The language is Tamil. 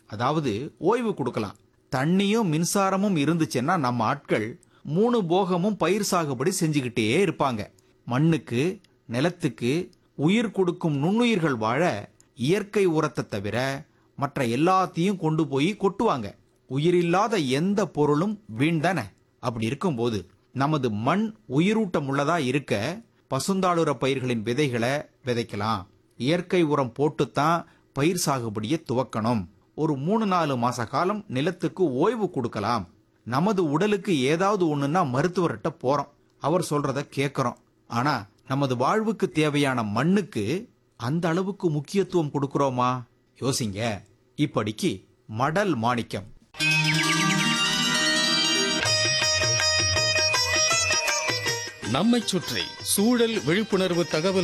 அதாவது ஓய்வு கொடுக்கலாம் தண்ணியும் மின்சாரமும் இருந்துச்சுன்னா நம்ம ஆட்கள் மூணு போகமும் பயிர் சாகுபடி செஞ்சுக்கிட்டே இருப்பாங்க மண்ணுக்கு நிலத்துக்கு உயிர் கொடுக்கும் நுண்ணுயிர்கள் வாழ இயற்கை உரத்தை தவிர மற்ற எல்லாத்தையும் கொண்டு போய் கொட்டுவாங்க உயிரில்லாத எந்த பொருளும் வீண் தானே அப்படி இருக்கும்போது நமது மண் உயிரூட்டம் உள்ளதா இருக்க பசுந்தாளுர பயிர்களின் விதைகளை விதைக்கலாம் இயற்கை உரம் போட்டுத்தான் பயிர் சாகுபடியை துவக்கணும் ஒரு மூணு நாலு மாச காலம் நிலத்துக்கு ஓய்வு கொடுக்கலாம் நமது உடலுக்கு ஏதாவது ஒண்ணுன்னா மருத்துவர்கிட்ட போறோம் அவர் சொல்றத கேட்கறோம் ஆனா நமது வாழ்வுக்கு தேவையான மண்ணுக்கு அந்த அளவுக்கு முக்கியத்துவம் கொடுக்கறோமா யோசிங்க இப்படிக்கு மடல் மாணிக்கம் நம்மைச் சுற்றி சூழல் விழிப்புணர்வு தகவல்